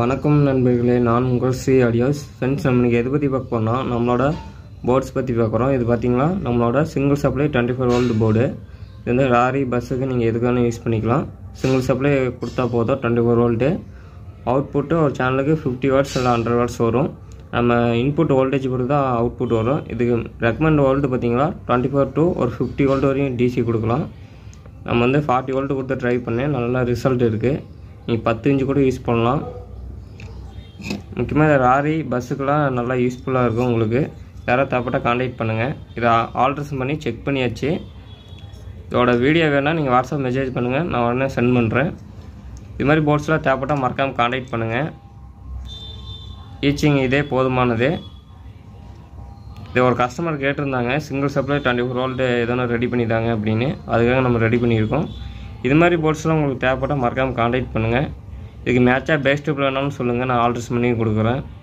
வணக்கம் நண்பர்களே நான் உங்கள் ஸ்ரீ ஆடியோஸ் ஃப்ரெண்ட்ஸ் நம்ம இன்னைக்கு எதை பற்றி பார்க்க போனால் நம்மளோட போர்ட்ஸ் பற்றி பார்க்குறோம் இது பார்த்தீங்கன்னா நம்மளோட single supply twenty four volt board இது வந்து லாரி பஸ்ஸுக்கு நீங்கள் எதுக்கான யூஸ் பண்ணிக்கலாம் சிங்கிள் சப்ளை கொடுத்தா போதும் டுவெண்ட்டி ஃபோர் வோல்ட்டு அவுட்புட்டு ஒரு சேனலுக்கு ஃபிஃப்டி வாட்ஸ் இல்லை ஹண்ட்ரட் வாட்ஸ் வரும் நம்ம இன்புட் வோல்டேஜ் பொறுத்து தான் அவுட்புட் வரும் இதுக்கு ரெக்கமெண்ட் வோல்ட் பார்த்தீங்கன்னா டுவெண்ட்டி ஃபோர் டு ஒரு ஃபிஃப்டி வோல்ட் வரையும் டிசி கொடுக்கலாம் நம்ம வந்து ஃபார்ட்டி வோல்ட் கொடுத்து ட்ரை பண்ணேன் நல்ல ரிசல்ட் இருக்குது நீங்கள் பத்து இன்ச்சு கூட யூஸ் பண்ணலாம் முக்கியமாக இந்த லாரி பஸ்ஸுக்கெலாம் நல்லா யூஸ்ஃபுல்லாக இருக்கும் உங்களுக்கு யாராவது தேவைப்பட்டால் காண்டாக்ட் பண்ணுங்கள் இதை ஆல்ட்ரேஷன் பண்ணி செக் பண்ணியாச்சு இதோட வீடியோ வேணால் நீங்கள் வாட்ஸ்அப் மெசேஜ் பண்ணுங்கள் நான் உடனே சென்ட் பண்ணுறேன் இது மாதிரி போர்ட்ஸ்லாம் தேவைப்பட்டால் மறக்காமல் காண்டாக்ட் பண்ணுங்கள் ஈச்சிங் இதே போதுமானது இது ஒரு கஸ்டமர் கேட்டிருந்தாங்க single supply twenty four volt எதனா ரெடி பண்ணிட்டாங்க அப்படின்னு அதுக்காக நம்ம ரெடி பண்ணியிருக்கோம் இது மாதிரி போர்ட்ஸ்லாம் உங்களுக்கு தேவைப்பட்டால் மறக்காமல் காண்டாக்ட் பண்ணுங்கள் இதுக்கு மேட்சாக பேஸ்ட் வேணாலும் சொல்லுங்கள் நான் ஆல்ட்ரேஷன் பண்ணி கொடுக்குறேன்